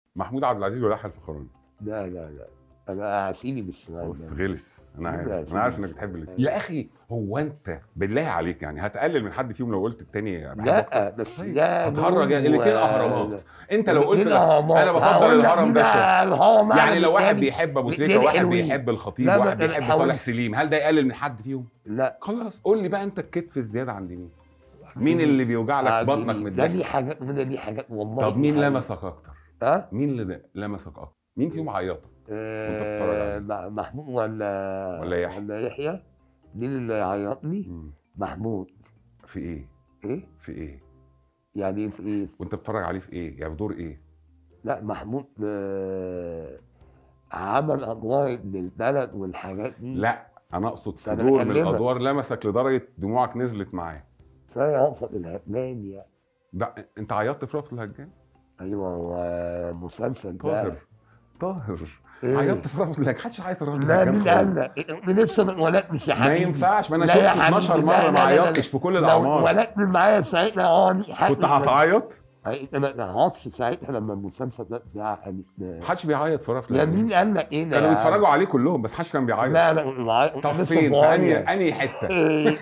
محمود عبد العزيز ولا يحيى الفخراني لا لا لا انا هسيبي بالسؤال بص ده. غلس انا عارف لا، انا عارف انك سيبي. بتحب الاثنين يا اخي هو انت بالله عليك يعني هتقلل من حد فيهم لو قلت التاني بحبك لا بس طيب، ده هتهرج نوم الاثنين و- اهرامات انت لو قلت الاتنين لك أهرامات. انا بفضل هقول لك الهرم مين ده شيء. الهرم يعني أعلى لو واحد بالتاني. بيحب ابو تريكه الاتنين وواحد حلوين. بيحب الخطيب لا، وواحد ما بيحب تحاولش. صالح سليم هل ده يقلل من حد فيهم لا خلاص قول لي بقى انت الكتف الزياده عند مين مين اللي بيوجع لك عادي. بطنك من ده الضحك دي حاجات وده دي حاجات والله طب دي مين حاجات. لمسك اكتر ها؟ مين اللي لمسك اكتر مين فيهم عيطك بتتفرج آه، عليه. مع- محمود ولا ولا يحيى. ولا يحيى مين اللي عيطني؟ مم. محمود في ايه ايه؟ في ايه يعني ايه في ايه؟ وانت بتتفرج عليه في ايه يعني في دور ايه لا محمود آه، عمل ادوار ابن البلد والحاجات دي لا انا اقصد في أنا دور من بكلمك. الادوار لمسك لدرجه دموعك نزلت معاه زي عصر الهبان يعني ده انت عيطت في رفض الهجان ايوه هو مسلسل طاهر بقى طاهر إيه؟ عيطت في رفض الهجان محدش عيط في رفض لا الهجان مين خالص. قال لك؟ من لسه ما اتولدتش يا ما حبيبي ينفعش ما انا لا شفت يا حبيبي، 12 لا، مره لا، ما لا، لا. عيطتش في كل لو الاعمار اتولدت معايا ساعتها اه كنت هتعيط انا ما اعرفش ساعتها لما المسلسل ده اتذاع قالت محدش بيعيط في رفض يا الهجان مين قال لك ايه ده كانوا يا بيتفرجوا عليه كلهم بس محدش كان عم؟ بيعيط لا لا طب لسه فين في صغير. انهي انهي حته إيه.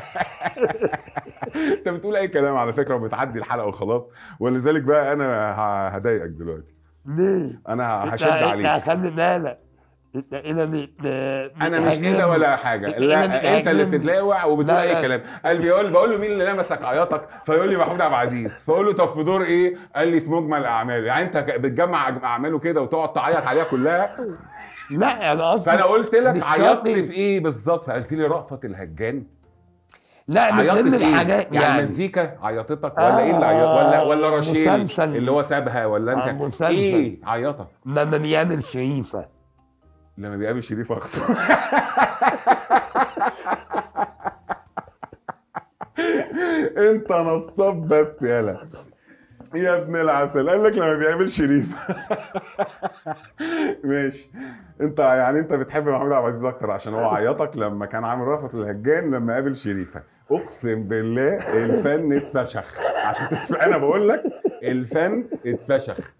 انت بتقول اي كلام على فكره وبتعدي الحلقه وخلاص ولذلك بقى انا ه- هضايقك دلوقتي ليه؟ انا انت هشد عليك انت خلي بالك انت كده بت- انا مش كده ولا حاجه إنت لا كده انت اللي بتهاجمني. بتتلاوع وبتقول لا، اي لا. كلام قال بيقول بقول له مين اللي لمسك عياطك فيقول لي محمود عبد العزيز فاقول له طب في دور ايه قال لي في مجمل اعماله يعني انت بتجمع اعماله كده وتقعد تعيط عليها كلها لا انا قصدي فانا قلت لك مش عيطت شرط. في ايه بالظبط فقلت لي رأفت الهجان لا من عيطت ضمن في ايه الحاجات يعني يعني المزيكا عيطتك ولا ايه اللي عيط ولا ولا رشيل مسلسل. اللي هو سابها ولا آه، انت مسلسل. ايه عيطك لما بيعمل شريفه لما بيقابل شريف اخصر انت نصاب بس يالا يا ابن العسل قال لك لما بيقابل شريف ماشي انت يعني انت بتحب محمود عبد العزيز اكتر عشان هو عيطك لما كان عامل رأفت الهجان لما قابل شريفه اقسم بالله الفن اتفشخ عشان تف... انا بقول لك الفن اتفشخ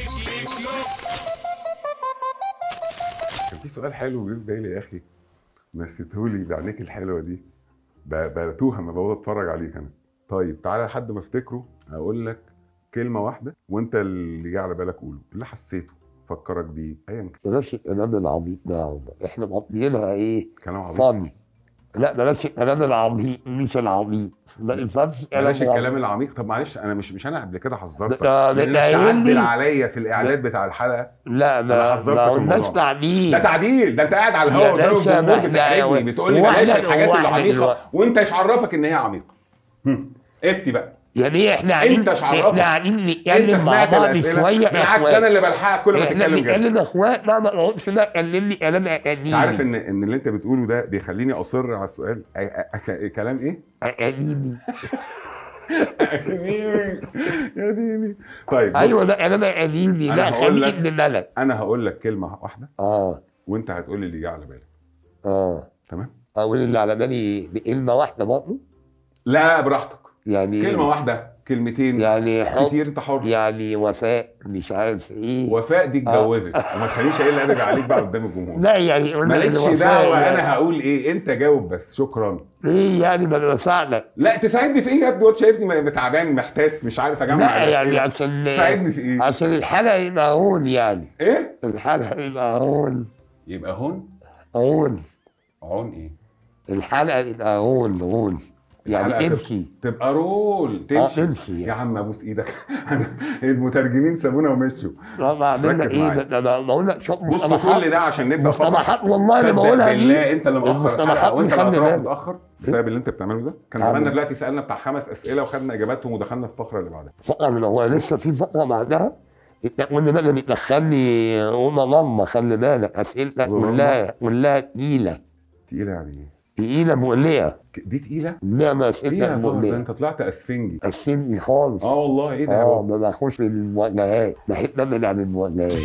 كان في سؤال حلو جه في بالي يا اخي نسيتهولي بعينيك الحلوه دي ب- بتوه اما بقعد اتفرج عليك انا طيب تعالى لحد ما افتكره هقول لك كلمه واحده وانت اللي جه على بالك قوله اللي حسيته فكرك بيه ايا كان بلاش الكلام العبيط ده يا عمر. احنا مقضيينها ايه كلام عبيط فاني لا بلاش الكلام العبيط مش العبيط ما ينفعش بلاش العبيط. الكلام العميق طب معلش انا مش مش انا قبل كده حذرتك ده- ده- لأنك ده قايل تعدل لي- عليا في الاعداد بتاع الحلقه لا أنا ما حذرتك ما من قلناش الموضوع. تعديل ده تعديل ده انت قاعد على الهواء يا قدام باشا، الجمهور ما إحنا- بتحرجني بتقول لي وإحنا- بلاش الحاجات وإحنا العميقه دلوقتي. وانت ايش عرفك ان هي عميقه هم. افتي بقى يعني احنا قاعدين أنت شعرفك. احنا قاعدين انت نتكلم مع سمعت بعض الاسئله شويه يا بالعكس اخوات انا اللي بلحقك كل ما احنا تتكلم جد بنتكلم يا اخوات ما ما اقولش لا كلمني كلام اكاديمي انت عارف ان ان اللي انت بتقوله ده بيخليني اصر على السؤال أ- أ- أ- كلام ايه؟ اكاديمي يا ديني طيب بص، ايوه ده كلام اكاديمي أنا لا هقول خليك لك- ابن ملك انا هقول لك كلمه واحده اه وانت هتقول لي اللي جه على بالك اه تمام؟ اقول اللي على بالي بكلمه واحده برضه لا براحتك يعني كلمه واحده كلمتين يعني حب كتير انت حر يعني وفاء مش عارف ايه وفاء دي اتجوزت وما تخلينيش اقل ادب عليك بقى قدام الجمهور لا يعني قلنا مالكش الوفاء دعوه يعني. انا هقول ايه انت جاوب بس شكرا ايه يعني ما انا بساعدك لا تساعدني في ايه يا ابني وانت شايفني م- تعبان محتاس مش عارف اجمع لا يعني الأسئلة. عشان تساعدني في ايه عشان الحلقه يبقى هون يعني ايه الحلقه يبقى هون يبقى هون هون عون ايه الحلقه يبقى هون هون الحلقة يعني تبقى- امشي تبقى رول اه تمشي امشي يا يعني عم ابوس ايدك المترجمين سابونا ومشوا ما عملنا ركز ايه معايا. ده انا بقول لك شوف بص مصطلحات كل ده عشان نبدا مصطلحات والله اللي صدق بقولها بالله دي انت اللي مأخر المصطلحات الحلقه وانت اللي خلي هتروح بالك. متاخر بسبب اللي انت بتعمله ده كان عم. زماننا دلوقتي سالنا بتاع خمس اسئله وخدنا اجاباتهم ودخلنا في الفقره اللي بعدها فقره اللي هو لسه في فقره بعدها كل بقى اللي بتدخلني قومه ماما خلي بالك اسئلتك والله. كلها كلها تقيله تقيله يعني ايه تقيله مؤليه ك- دي تقيله انما ايه اسئلتك يا طارق ده مؤليه انت طلعت اسفنجي اسئلتي خالص اه والله ايه ده اه هو؟ ما بخش المواجهات بحب ابعد عن المواجهات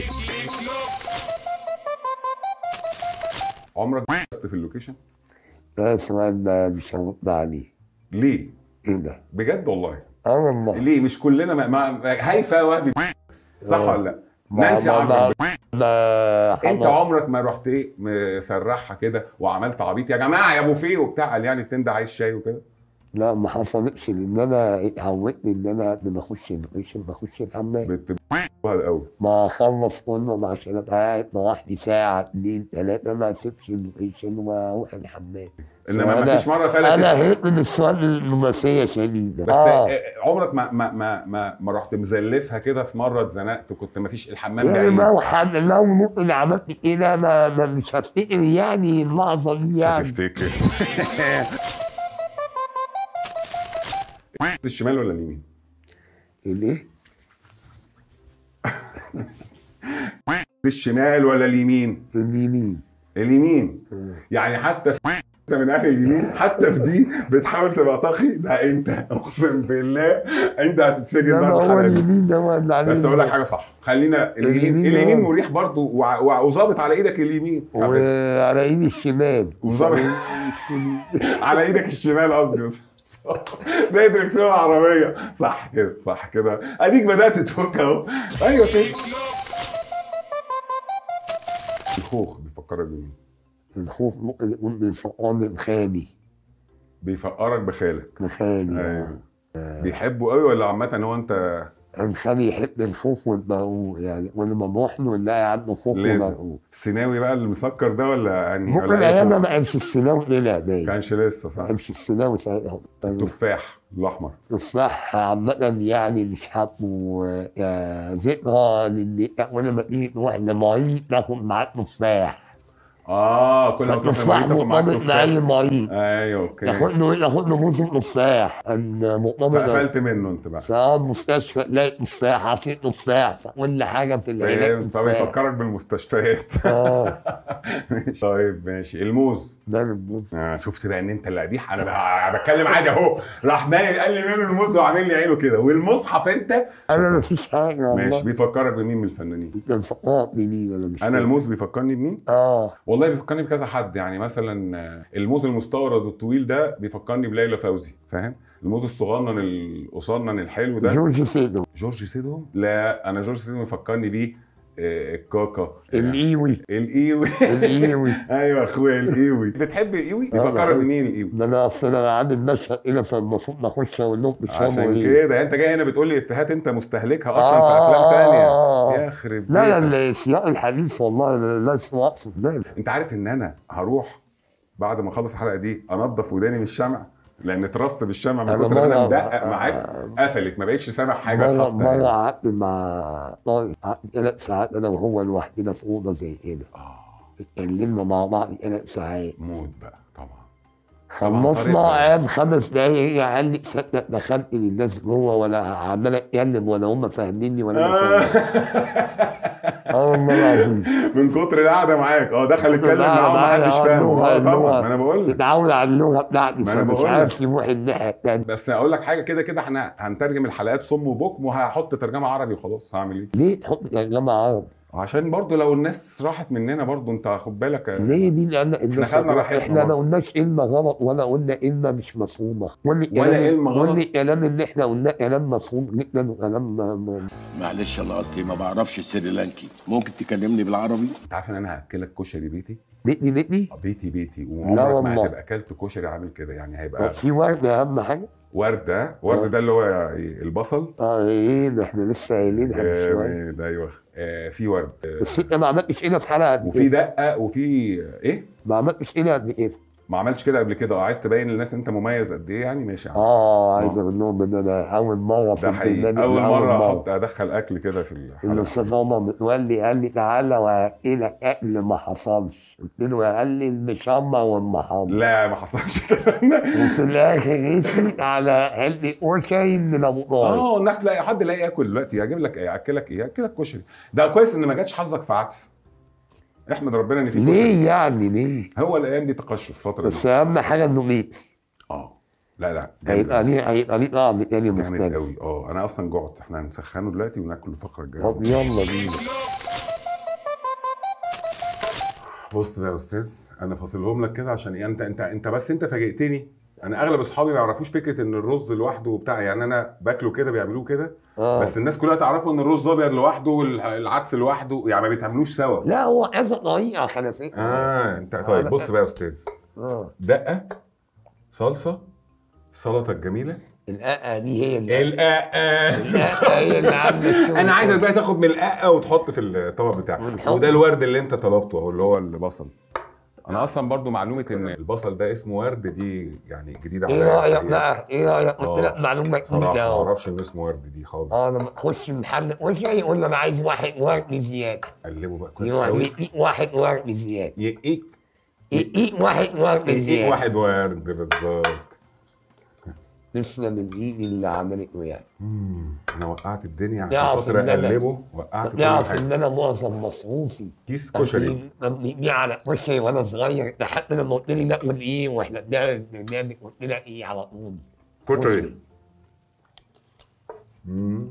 عمرك بست في اللوكيشن ده السؤال ده مش هرد عليه ليه ايه ده؟ بجد والله اه والله ليه مش كلنا ما, ما هيفا وهبي صح آه. ولا لا نانسي عجرم ده انت عمرك ما رحت ايه مسرحها كده وعملت عبيط يا جماعه يا ابو فيه وبتاع قال يعني التين ده عايز شاي وكده لا ما حصلتش لان انا اتعودت ان انا قبل ما اخش القسم بخش الحمام بتبقى الاول ما اخلص كله عشان ابقى قاعد لوحدي ساعه اتنين تلاته ما اسيبش القسم واروح الحمام انما ما أنا- فيش مره انا فلتت هيك من السؤال المماسيه شديده بس اه آه، عمرك ما ما ما ما, ما رحت مزلفها كده في مره اتزنقت كنت ما فيش الحمام يعني بعيد لو حد لو ممكن عملت كده ما, ما مش هفتكر يعني اللحظه دي يعني هتفتكر الشمال ولا اليمين؟ الايه؟ الشمال ولا اليمين؟ اليمين اليمين آه. يعني حتى في انت من اهل اليمين حتى في دي بتحاول تبقى تقي ده انت اقسم بالله انت هتتسجن لا بعد ما هو الحلقه دي اليمين ده هو اللي عليه بس اقول لك حاجه صح خلينا اليمين اليمين اليمين ده- مريح برضه وع- وع- وظابط على ايدك اليمين وعلى ايدي الشمال وظابط على إيدي الشمال. على ايدك الشمال قصدي زي دركسيون العربيه صح كده صح كده اديك بدات تفك اهو ايوه كده الخوخ بيفكرك بمين؟ الخوف ممكن يكون بيفقرني بخالي بيفكرك بخالك بخالي ايوه بيحبه قوي ولا عامة هو انت كان خالي يحب الخوف والبرقوق يعني ولما نروح له نلاقي عنده خوف لازم. وبرقوق السيناوي بقى اللي مسكر ده ولا يعني ممكن ولا ايام اسمه؟ ما كانش السيناوي طلع باين كانش لسه صح ما كانش السيناوي ساعتها كان تفاح الاحمر الصح عامة يعني مش حاطه آه، ذكرى لان كل ما تيجي تروح لمريض تاخد معاك تفاح اه كل ما تروح فالتفاح لمريض تاخد معاك مرتبط تفاح بأي مريض ايوه اوكي ياخد له ياخد له موسم تفاح كان مرتبط فقفلت منه انت بقى سواء مستشفى تلاقي تفاح عصير تفاح كل حاجة في العلاج فاهم تفاح فبيفكرك بالمستشفيات اه طيب ماشي الموز ده الموز آه شفت بقى ان انت اللي قبيح انا بقى بتكلم عادي اهو راح نايل قال لي منه الموز وعامل لي عينه كده والمصحف انت انا ما فيش حاجة ماشي والله بيفكرك بمين من الفنانين كان فقرات مين انا مش انا فاهم. الموز بيفكرني بمين اه والله بيفكرني بكذا حد يعني مثلا آه، الموز المستورد الطويل ده بيفكرني بليلى فوزي فاهم الموز الصغنن القصنن الحلو ده جورج سيدو جورج سيدهم لا انا جورج سيدهم يفكرني بيه آه، الكاكا الايوي الايوي الايوي ايوه اخويا الايوي بتحب الايوي بيفكرك بحب. بمين الايوي ده انا اصل انا عندي المشهد كده فالمفروض ما اخش اقول لهم بيشربوا عشان ايه كده انت جاي هنا بتقول لي افيهات انت مستهلكها اصلا آه، في افلام آه، تانية آه، آه. يا خرب لا بيتك. لا السياق الحديث والله لا- لا اسمه اقصد ذلك انت عارف ان انا هروح بعد ما اخلص الحلقه دي انضف وداني من الشمع لان اترصت بالشمع من أنا كتر ما انا مرة- مدقق معاك قفلت ما بقتش سامع حاجه مرة اتحط مرة هنا. قعدت مع طارق قعدت ثلاث ساعات انا وهو لوحدنا في اوضه زي كده اه اتكلمنا مع بعض ثلاث ساعات موت بقى طبعا طبعاً خلصنا طارق- قام خمس دقايق قال لي تصدق دخلت للناس جوه ولا عمال اتكلم ولا هم فاهميني ولا انا فاهم اه والله العظيم من كتر القعده معاك اه دخل يتكلم معاهم ما حدش فاهم اه طبعا ما انا بقول لك تتعود على اللغه بتاعتي ما أنا فمش بقول عارف يروح الناحيه الثانيه بس اقول لك حاجه كده كده احنا هنترجم الحلقات صم وبكم وهحط ترجمه عربي وخلاص هعمل ايه ليه تحط ترجمه عربي؟ عشان برضو لو الناس راحت مننا برضو انت خد بالك ليه دي لان الناس خدنا راحتنا احنا ما برضه. قلناش كلمه غلط ولا قلنا كلمه مش مفهومه كل ولا الكلام كلمة غلط. كل الكلام اللي احنا قلناه كلام مفهوم جدا وكلام م- م- معلش انا اصلي ما بعرفش سريلانكي ممكن تكلمني بالعربي انت عارف ان انا هاكلك كشري بيتي بيتي بيتي بيتي بيتي لا وعمرك ما والله. هتبقى اكلت كشري عامل كده يعني طب هيبقى في ورد اهم حاجه ورده ورده ده اللي هو البصل اه ايه ده احنا لسه قايلينها من شويه جامد ايوه آه، في ورد آه، بس انت ما عملتش كده في حلقه قبل وفي كده دقه وفي ايه ما عملتش كده قبل كده ما عملتش كده قبل كده اه عايز تبين للناس انت مميز قد ايه يعني ماشي يا عم اه عايز اقول لهم ان انا اول مره في ده حقيقي البرنامج اول ده مره احط ادخل اكل كده في الحلقه الاستاذ عمر متولي قال لي تعالى واكلك اكل ما حصلش قلت له قال لي المشمر والمحمر لا ما حصلش الكلام ده وفي الاخر رسي على علبه كشري من ابو طارق اه الناس لا حد لا ياكل دلوقتي اجيب لك ايه اكلك ايه اكلك كشري ده كويس ان ما جاتش حظك في عدس احمد ربنا ان في كشري ليه يعني ليه؟ هو الايام دي تقشف الفتره دي بس اهم حاجه انه ميت اه لا لا جامد هيبقى أوي. ليه هيبقى ليه طعم تاني جامد مختلف قوي اه انا اصلا جعت احنا هنسخنه دلوقتي وناكل الفقره الجايه طب يلا بينا بص بقى يا استاذ انا فاصلهم لك كده عشان ايه انت انت انت بس انت فاجئتني انا اغلب اصحابي ما يعرفوش فكره ان الرز لوحده وبتاع يعني انا باكله كده بيعملوه كده اه بس الناس كلها تعرفوا ان الرز ابيض لوحده والعدس لوحده يعني ما بيتعملوش سوا لا هو كذا طريقه حنفيه اه انت طيب بص بقى يا استاذ اه دقه صلصه سلطه الجميله القاقه دي هي اللي القاقه القاقه هي اللي عامله الشغل انا عايزك بقى تاخد من القاقه وتحط في الطبق بتاعك ونحط- وده الورد اللي انت طلبته اهو اللي هو البصل انا اصلا برضو معلومه ان البصل ده اسمه ورد دي يعني جديده ايه عليا رايك الحقيقة. بقى ايه رايك آه. قلت لك معلومه صراحه جديده ما اهو اعرفش ان اسمه ورد دي خالص اه لما اخش محل وشي يقول لي انا عايز واحد ورد زياده قلبه بقى كويس يروح قوي يديك واحد ورد زياده يقيك يديك واحد ورد يقيك زياده واحد ورد بالظبط تسلم الايد اللي عملته يعني مم. انا وقعت الدنيا عشان يعرف خاطر إن أنا- اقلبه وقعت كل تعرف حاجه ان انا معظم مصروفي كيس كشري مبني على كشري وانا صغير لحد لما قلت لي ناكل ايه واحنا بنعمل برنامج قلت لك ايه على طول كشري مم.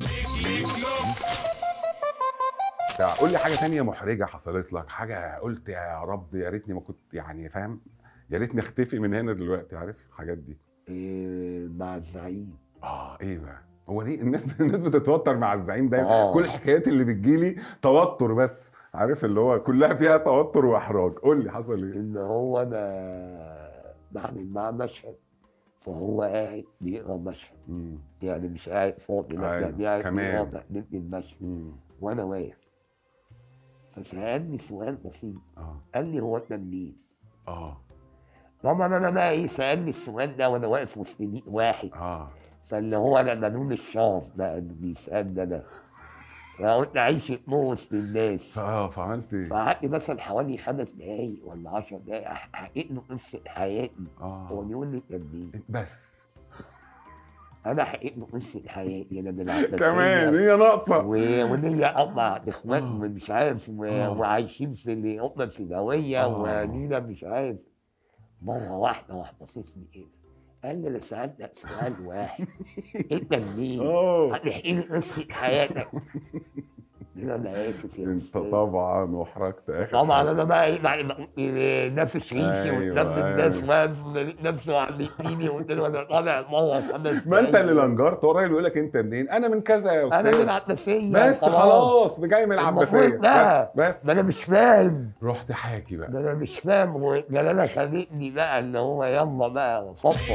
بتاع- قول لي حاجه تانية محرجه حصلت لك حاجه قلت يا رب يا ريتني ما كنت يعني فاهم يا ريتني اختفي من هنا دلوقتي عارف الحاجات دي إيه مع الزعيم اه ايه بقى هو ليه الناس الناس بتتوتر مع الزعيم دايما آه. كل الحكايات اللي بتجيلي توتر بس عارف اللي هو كلها فيها توتر واحراج قول لي حصل ايه ان هو انا بعمل معاه مشهد فهو قاعد بيقرا مشهد مم. يعني مش قاعد فاضي لا أيوة، ده قاعد كمان. بيقرا تقديم المشهد مم. وانا واقف فسالني سؤال بسيط اه قال لي هو انت منين؟ اه طبعا انا بقى ايه سالني السؤال ده وانا واقف وسط مية واحد اه فاللي هو انا ملول الشرف بقى اللي بيسالني انا فقلت عايش موس للناس اه فعملت ايه؟ فقعدت مثلا حوالي خمس دقايق ولا عشر دقايق أح- حكيت له قصه حياتي هو اه يقول لي كان ليه؟ بس انا حكيت له قصه حياتي انا بالعباسيه كمان هي ناقصه و- وليا اربع اخوات آه. مش عارف و- آه. وعايشين في الامه السوداويه آه. ولينا مش عارف مره واحده واحده بصيتني كده قال لي انا سالتك سؤال واحد انت منين؟ اه هتحكي لي قصه حياتك قلت له انا اسف يا انت أستاذ. طبعا وحرجت اخر طبعا انا بقى ايه بعد ما قلت نفس ريشي أيوة، وقدام الناس أيوة. واقف لقيت نفسه عم يديني وقلت له انا طالع مره خمس ما انت دقايق. اللي لنجرت هو الراجل بيقول لك انت منين؟ انا من كذا يا انا من استاذ العباسيه بس خلاص جاي من العباسيه المفروض لا. بس بس ده انا مش فاهم رحت حاكي بقى ده انا مش فاهم هو ده انا خانقني بقى اللي هو يلا بقى صفق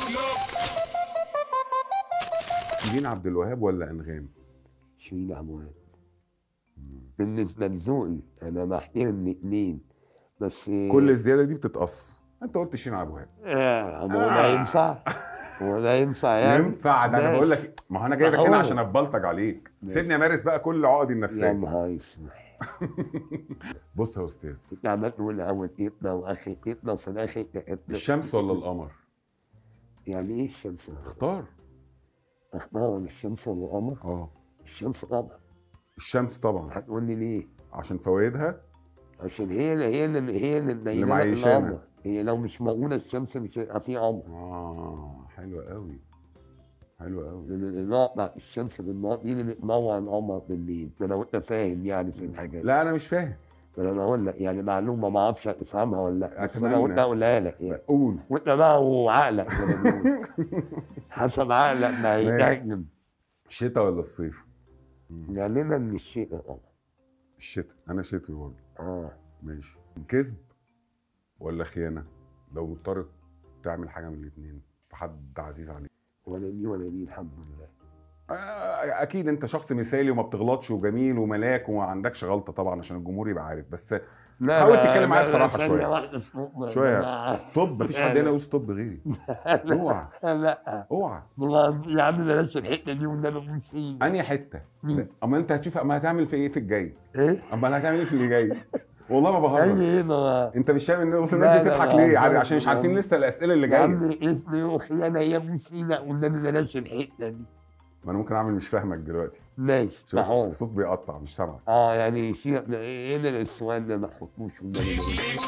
شيرين عبد الوهاب ولا انغام؟ شيل عموان بالنسبه لذوقي انا محترم الاثنين بس كل الزياده دي بتتقص انت قلت شيرين عبد الوهاب آه هو ده ينفع هو ده ينفع يعني ينفع ده انا ماشي. بقول لك ما هو انا جاي لك ما هنا هو. عشان اتبلطج عليك ماشي. سيبني امارس بقى كل عقدي يا النفسيه نهار يسمح بص يا استاذ كنت عمال تقول اول ابنه واخر ابنه وفي الاخر كانت- الشمس ولا القمر؟ يعني ايه الشمس؟ اختار اختار الشمس ولا القمر؟ اه الشمس طبعا الشمس طبعا هتقول لي ليه؟ عشان فوائدها عشان هي اللي هي اللي هي اللي مبينه لك معيشانا. القمر هي لو مش موجوده الشمس مش هيبقى في قمر اه حلو قوي حلو قوي لان الاضاءه بتاعت الشمس بالنهار دي اللي بتنور القمر بالليل ده لو انت فاهم يعني في الحاجات لا انا مش فاهم ده انا بقول لك يعني معلومه ما اعرفش افهمها ولا لا بس انا أتمنى. قلت اقولها لك يعني قول وانت بقى وعقلك زي ما بيقولوا. حسب عقلك ما هيترجم الشتاء ولا الصيف؟ غالبا مش شيء طبعا الشتاء انا شتوي برضه اه ماشي كذب ولا خيانه لو مضطر تعمل حاجه من الاثنين في حد عزيز عليك ولا دي ولا دي الحمد لله آه، اكيد انت شخص مثالي وما بتغلطش وجميل وملاك وما عندكش غلطه طبعا عشان الجمهور يبقى عارف بس لا حاول لا، تتكلم معايا لا، بصراحة ثانية شوية. واحدة stop. شوية. لا، طب مفيش حد هنا يقول ستوب غيري اوعى لا اوعى والله يا عم بلاش الحتة دي والنبي بنسين انهي حته مين؟ اما انت هتشوف اما هتعمل في ايه في الجاي ايه؟ اما هتعمل ايه في اللي جاي والله ما اي بهرج ايه ما انت مش فاهم ان بص لا، الناس لا، بتضحك لا، ليه لا، عارف- لا، عشان مش لا. عارفين لسه الاسئله اللي يا جايه عم اسمي وخيانة يا بنسينا والنبي بلاش الحتة دي ما انا ممكن اعمل مش فاهمك دلوقتي ماشي شوف محور الصوت بيقطع مش سامعك اه يعني سيبك من- ايه ده السؤال ده ما تحطوش والنبي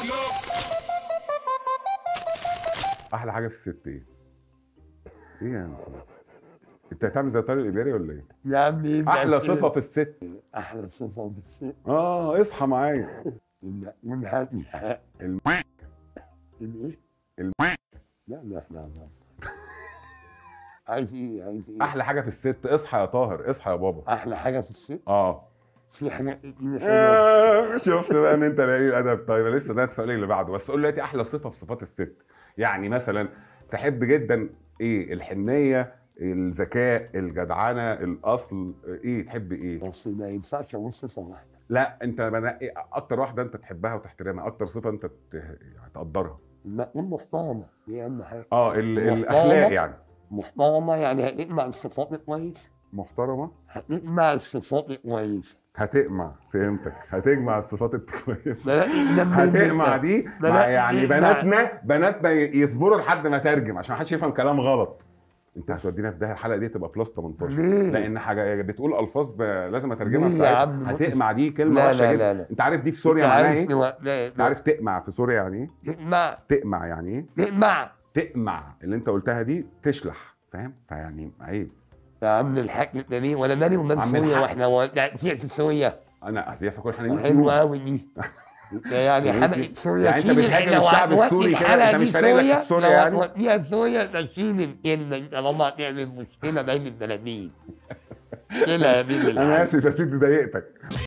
احلى حاجه في الست ايه؟ ايه يعني انت هتعمل زي طارق الاباري ولا ايه؟ يا عم يبقى احلى كده. صفه في الست احلى صفة في الست اه اصحى معايا ان اكون هادي الم- الايه؟ الم- لا لا احنا هنهزر عايز ايه عايز ايه احلى حاجه في الست اصحى يا طاهر اصحى يا بابا احلى حاجه في الست اه في حاجه آه، شفت بقى ان انت قليل الادب طيب لسه ده السؤال اللي بعده بس قول لي دلوقتي احلى صفه في صفات الست يعني مثلا تحب جدا ايه الحنيه الذكاء الجدعنه الاصل ايه تحب ايه بس ما ينفعش اقول صفه واحده لا انت بنقي اكتر واحده انت تحبها وتحترمها اكتر صفه انت ت- يعني تقدرها لا قول محترمه دي اهم حاجه اه ال- محترمة. الاخلاق يعني محترمه يعني هتجمع الصفات الكويسه محترمه هتجمع الصفات الكويسه هتجمع فهمتك هتجمع الصفات الكويسه لا لا لا هتجمع دي لا، مع لا، يعني لا. بناتنا بناتنا يصبروا لحد ما ترجم عشان محدش يفهم كلام غلط انت هتودينا في ده الحلقه دي تبقى بلس 18 ليه؟ لان حاجه بتقول الفاظ ب... لازم اترجمها ليه في يا ساعتها. عم؟ هتقمع دي كلمه لا، وحشه لا، جدا لا، لا. انت عارف دي في سوريا أنت معناها عارف ايه؟ لو- لا انت عارف تقمع في سوريا يعني ايه؟ تجمع تقمع يعني ايه؟ تجمع تقمع اللي انت قلتها دي تشلح فاهم؟ فيعني عيب يا عم الحاج النبي ولا مالي ومال عم سوريا الحاج. واحنا و- لا في في سوريا انا اصل فاكر احنا حلوه يوتيوب قوي دي يعني يعني حلقه انت- سوريا يعني انت شيل بتهاجم لو الشعب هتودي السوري كده، الحلقة انت دي مش فارق لك سوريا، السوريا لو يعني؟ هتوديها سوريا بشيل الكلمه انت طبعا تعمل مشكله بين البلدين كده يا بيه انا اسف يا سيدي ضايقتك